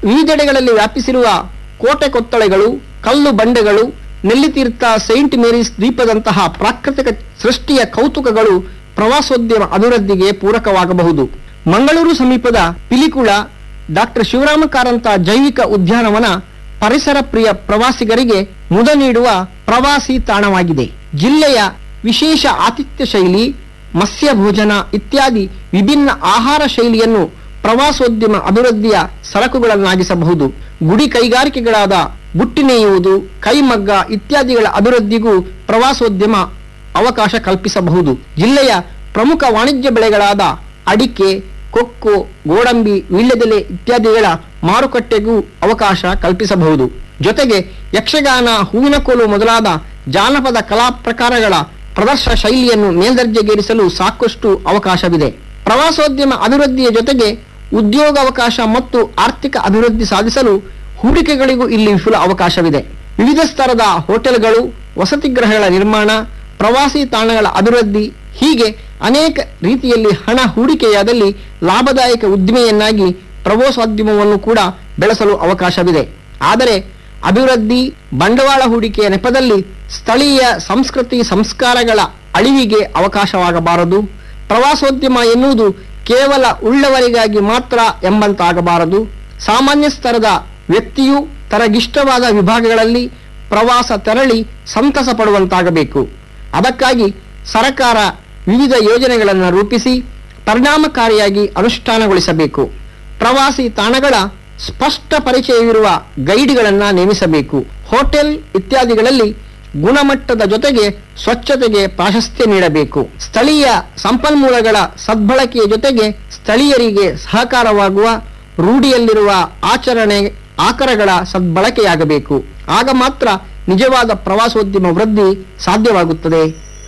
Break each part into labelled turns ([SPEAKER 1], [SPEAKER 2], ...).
[SPEAKER 1] ವಿವಿಧೆಡೆಗಳಲ್ಲಿ ವ್ಯಾಪಿಸಿರುವ ಕೋಟೆ ಕೊತ್ತಳೆಗಳು ಕಲ್ಲು ಬಂಡೆಗಳು ನೆಲ್ಲಿತೀರ್ಥ ಸೈಂಟ್ ಮೇರೀಸ್ ದ್ವೀಪದಂತಹ ಪ್ರಾಕೃತಿಕ ಸೃಷ್ಟಿಯ ಕೌತುಕಗಳು ಪ್ರವಾಸೋದ್ಯಮ ಅಭಿವೃದ್ಧಿಗೆ ಪೂರಕವಾಗಬಹುದು ಮಂಗಳೂರು ಸಮೀಪದ ಪಿಲಿಕುಳ ಡಾಕ್ಟರ್ ಶಿವರಾಮ ಕಾರಂತ ಜೈವಿಕ ಉದ್ಯಾನವನ ಪರಿಸರ ಪ್ರಿಯ ಪ್ರವಾಸಿಗರಿಗೆ ಮುದ ನೀಡುವ ಪ್ರವಾಸಿ ತಾಣವಾಗಿದೆ ಜಿಲ್ಲೆಯ ವಿಶೇಷ ಆತಿಥ್ಯ ಶೈಲಿ ಮತ್ಸ್ಯ ಭೋಜನ ಇತ್ಯಾದಿ ವಿಭಿನ್ನ ಆಹಾರ ಶೈಲಿಯನ್ನು ಪ್ರವಾಸೋದ್ಯಮ ಅಭಿವೃದ್ಧಿಯ ಸರಕುಗಳನ್ನಾಗಿಸಬಹುದು ಗುಡಿ ಕೈಗಾರಿಕೆಗಳಾದ ಬುಟ್ಟಿ ನೇಯುವುದು ಕೈಮಗ್ಗ ಇತ್ಯಾದಿಗಳ ಅಭಿವೃದ್ಧಿಗೂ ಪ್ರವಾಸೋದ್ಯಮ ಅವಕಾಶ ಕಲ್ಪಿಸಬಹುದು ಜಿಲ್ಲೆಯ ಪ್ರಮುಖ ವಾಣಿಜ್ಯ ಬೆಳೆಗಳಾದ ಅಡಿಕೆ ಕೊಕ್ಕೋ ಗೋಡಂಬಿ ವೀಳ್ಯದೆಲೆ ಇತ್ಯಾದಿಗಳ ಮಾರುಕಟ್ಟೆಗೂ ಅವಕಾಶ ಕಲ್ಪಿಸಬಹುದು ಜೊತೆಗೆ ಯಕ್ಷಗಾನ ಹೂವಿನ ಕೋಲು ಮೊದಲಾದ ಜಾನಪದ ಕಲಾ ಪ್ರಕಾರಗಳ ಪ್ರದರ್ಶನ ಶೈಲಿಯನ್ನು ಮೇಲ್ದರ್ಜೆಗೇರಿಸಲು ಸಾಕಷ್ಟು ಅವಕಾಶವಿದೆ ಪ್ರವಾಸೋದ್ಯಮ ಅಭಿವೃದ್ಧಿಯ ಜೊತೆಗೆ ಉದ್ಯೋಗಾವಕಾಶ ಮತ್ತು ಆರ್ಥಿಕ ಅಭಿವೃದ್ಧಿ ಸಾಧಿಸಲು ಹೂಡಿಕೆಗಳಿಗೂ ಇಲ್ಲಿ ವಿಪುಲ ಅವಕಾಶವಿದೆ ವಿವಿಧ ಸ್ತರದ ಹೋಟೆಲ್ಗಳು ವಸತಿಗೃಹಗಳ ನಿರ್ಮಾಣ ಪ್ರವಾಸಿ ತಾಣಗಳ ಅಭಿವೃದ್ಧಿ ಹೀಗೆ ಅನೇಕ ರೀತಿಯಲ್ಲಿ ಹಣ ಹೂಡಿಕೆಯಾದಲ್ಲಿ ಲಾಭದಾಯಕ ಉದ್ದಿಮೆಯನ್ನಾಗಿ ಪ್ರವಾಸೋದ್ಯಮವನ್ನು ಕೂಡ ಬೆಳೆಸಲು ಅವಕಾಶವಿದೆ ಆದರೆ ಅಭಿವೃದ್ಧಿ ಬಂಡವಾಳ ಹೂಡಿಕೆಯ ನೆಪದಲ್ಲಿ ಸ್ಥಳೀಯ ಸಂಸ್ಕೃತಿ ಸಂಸ್ಕಾರಗಳ ಅಳಿವಿಗೆ ಅವಕಾಶವಾಗಬಾರದು ಪ್ರವಾಸೋದ್ಯಮ ಎನ್ನುವುದು ಕೇವಲ ಉಳ್ಳವರಿಗಾಗಿ ಮಾತ್ರ ಎಂಬಂತಾಗಬಾರದು ಸಾಮಾನ್ಯ ಸ್ತರದ ವ್ಯಕ್ತಿಯು ತನಗಿಷ್ಟವಾದ ವಿಭಾಗಗಳಲ್ಲಿ ಪ್ರವಾಸ ತೆರಳಿ ಸಂತಸ ಪಡುವಂತಾಗಬೇಕು ಅದಕ್ಕಾಗಿ ಸರಕಾರ ವಿವಿಧ ಯೋಜನೆಗಳನ್ನು ರೂಪಿಸಿ ಪರಿಣಾಮಕಾರಿಯಾಗಿ ಅನುಷ್ಠಾನಗೊಳಿಸಬೇಕು ಪ್ರವಾಸಿ ತಾಣಗಳ ಸ್ಪಷ್ಟ ಪರಿಚಯವಿರುವ ಗೈಡ್ಗಳನ್ನ ನೇಮಿಸಬೇಕು ಹೋಟೆಲ್ ಇತ್ಯಾದಿಗಳಲ್ಲಿ ಗುಣಮಟ್ಟದ ಜೊತೆಗೆ ಸ್ವಚ್ಛತೆಗೆ ಪ್ರಾಶಸ್ತ್ಯ ನೀಡಬೇಕು ಸ್ಥಳೀಯ ಸಂಪನ್ಮೂಲಗಳ ಸದ್ಬಳಕೆಯ ಜೊತೆಗೆ ಸ್ಥಳೀಯರಿಗೆ ಸಹಕಾರವಾಗುವ ರೂಢಿಯಲ್ಲಿರುವ ಆಚರಣೆ ಆಕರಗಳ ಸದ್ಬಳಕೆಯಾಗಬೇಕು ಆಗ ಮಾತ್ರ ನಿಜವಾದ ಪ್ರವಾಸೋದ್ಯಮ ವೃದ್ಧಿ ಸಾಧ್ಯವಾಗುತ್ತದೆ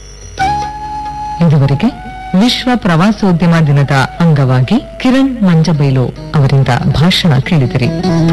[SPEAKER 2] ಇದುವರೆಗೆ ವಿಶ್ವ ಪ್ರವಾಸೋದ್ಯಮ ದಿನದ ಅಂಗವಾಗಿ ಕಿರಣ್ ಮಂಜಬೈಲು ಅವರಿಂದ ಭಾಷಣ ಕೇಳಿದಿರಿ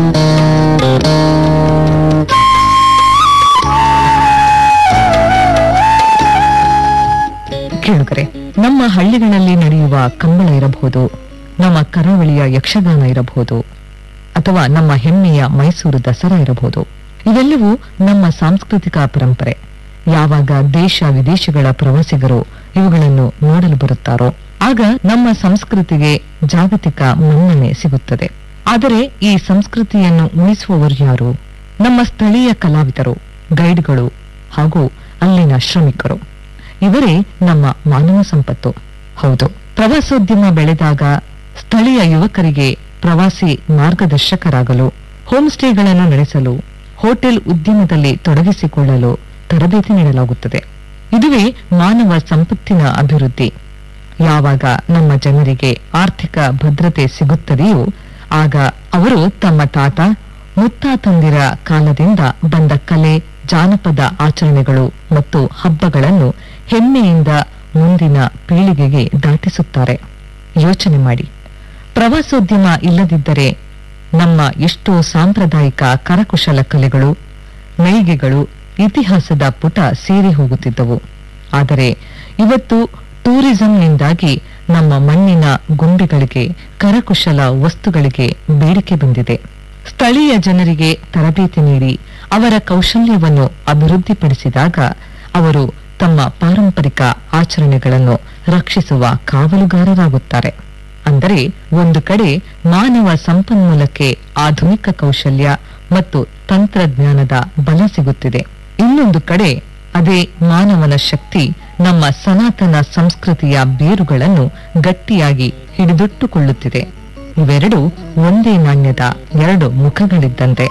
[SPEAKER 2] ಕೇಳುಗರೆ ನಮ್ಮ ಹಳ್ಳಿಗಳಲ್ಲಿ ನಡೆಯುವ ಕಂಬಳ ಇರಬಹುದು ನಮ್ಮ ಕರಾವಳಿಯ ಯಕ್ಷಗಾನ ಇರಬಹುದು ಅಥವಾ ನಮ್ಮ ಹೆಮ್ಮೆಯ ಮೈಸೂರು ದಸರಾ ಇರಬಹುದು ಇವೆಲ್ಲವೂ ನಮ್ಮ ಸಾಂಸ್ಕೃತಿಕ ಪರಂಪರೆ ಯಾವಾಗ ದೇಶ ವಿದೇಶಗಳ ಪ್ರವಾಸಿಗರು ಇವುಗಳನ್ನು ನೋಡಲು ಬರುತ್ತಾರೋ ಆಗ ನಮ್ಮ ಸಂಸ್ಕೃತಿಗೆ ಜಾಗತಿಕ ಮನ್ನಣೆ ಸಿಗುತ್ತದೆ ಆದರೆ ಈ ಸಂಸ್ಕೃತಿಯನ್ನು ಉಳಿಸುವವರು ಯಾರು ನಮ್ಮ ಸ್ಥಳೀಯ ಕಲಾವಿದರು ಗೈಡ್ಗಳು ಹಾಗೂ ಅಲ್ಲಿನ ಶ್ರಮಿಕರು ಇವರೇ ನಮ್ಮ ಮಾನವ ಸಂಪತ್ತು ಹೌದು ಪ್ರವಾಸೋದ್ಯಮ ಬೆಳೆದಾಗ ಸ್ಥಳೀಯ ಯುವಕರಿಗೆ ಪ್ರವಾಸಿ ಮಾರ್ಗದರ್ಶಕರಾಗಲು ಹೋಮ್ ಸ್ಟೇಗಳನ್ನು ನಡೆಸಲು ಹೋಟೆಲ್ ಉದ್ಯಮದಲ್ಲಿ ತೊಡಗಿಸಿಕೊಳ್ಳಲು ತರಬೇತಿ ನೀಡಲಾಗುತ್ತದೆ ಇದುವೇ ಮಾನವ ಸಂಪತ್ತಿನ ಅಭಿವೃದ್ಧಿ ಯಾವಾಗ ನಮ್ಮ ಜನರಿಗೆ ಆರ್ಥಿಕ ಭದ್ರತೆ ಸಿಗುತ್ತದೆಯೋ ಆಗ ಅವರು ತಮ್ಮ ತಾತ ಮುತ್ತಾತಂದಿರ ಕಾಲದಿಂದ ಬಂದ ಕಲೆ ಜಾನಪದ ಆಚರಣೆಗಳು ಮತ್ತು ಹಬ್ಬಗಳನ್ನು ಹೆಮ್ಮೆಯಿಂದ ಮುಂದಿನ ಪೀಳಿಗೆಗೆ ದಾಟಿಸುತ್ತಾರೆ ಯೋಚನೆ ಮಾಡಿ ಪ್ರವಾಸೋದ್ಯಮ ಇಲ್ಲದಿದ್ದರೆ ನಮ್ಮ ಎಷ್ಟೋ ಸಾಂಪ್ರದಾಯಿಕ ಕರಕುಶಲ ಕಲೆಗಳು ನೈಗೆಗಳು ಇತಿಹಾಸದ ಪುಟ ಸೇರಿ ಹೋಗುತ್ತಿದ್ದವು ಆದರೆ ಇವತ್ತು ಟೂರಿಸಂನಿಂದಾಗಿ ನಮ್ಮ ಮಣ್ಣಿನ ಗೊಂಬೆಗಳಿಗೆ ಕರಕುಶಲ ವಸ್ತುಗಳಿಗೆ ಬೇಡಿಕೆ ಬಂದಿದೆ ಸ್ಥಳೀಯ ಜನರಿಗೆ ತರಬೇತಿ ನೀಡಿ ಅವರ ಕೌಶಲ್ಯವನ್ನು ಅಭಿವೃದ್ಧಿಪಡಿಸಿದಾಗ ಅವರು ತಮ್ಮ ಪಾರಂಪರಿಕ ಆಚರಣೆಗಳನ್ನು ರಕ್ಷಿಸುವ ಕಾವಲುಗಾರರಾಗುತ್ತಾರೆ ಅಂದರೆ ಒಂದು ಕಡೆ ಮಾನವ ಸಂಪನ್ಮೂಲಕ್ಕೆ ಆಧುನಿಕ ಕೌಶಲ್ಯ ಮತ್ತು ತಂತ್ರಜ್ಞಾನದ ಬಲ ಸಿಗುತ್ತಿದೆ ಇನ್ನೊಂದು ಕಡೆ ಅದೇ ಮಾನವನ ಶಕ್ತಿ ನಮ್ಮ ಸನಾತನ ಸಂಸ್ಕೃತಿಯ ಬೇರುಗಳನ್ನು ಗಟ್ಟಿಯಾಗಿ ಹಿಡಿದಿಟ್ಟುಕೊಳ್ಳುತ್ತಿದೆ ಇವೆರಡು ಒಂದೇ ನಾಣ್ಯದ ಎರಡು ಮುಖಗಳಿದ್ದಂತೆ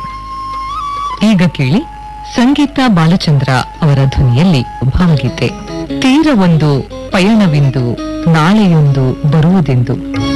[SPEAKER 2] ಈಗ ಕೇಳಿ ಸಂಗೀತ ಬಾಲಚಂದ್ರ ಅವರ ಧ್ವನಿಯಲ್ಲಿ ಭಾವಗೀತೆ ತೀರವೊಂದು ಪಯಣವಿಂದು ನಾಳೆಯೊಂದು ಬರುವುದೆಂದು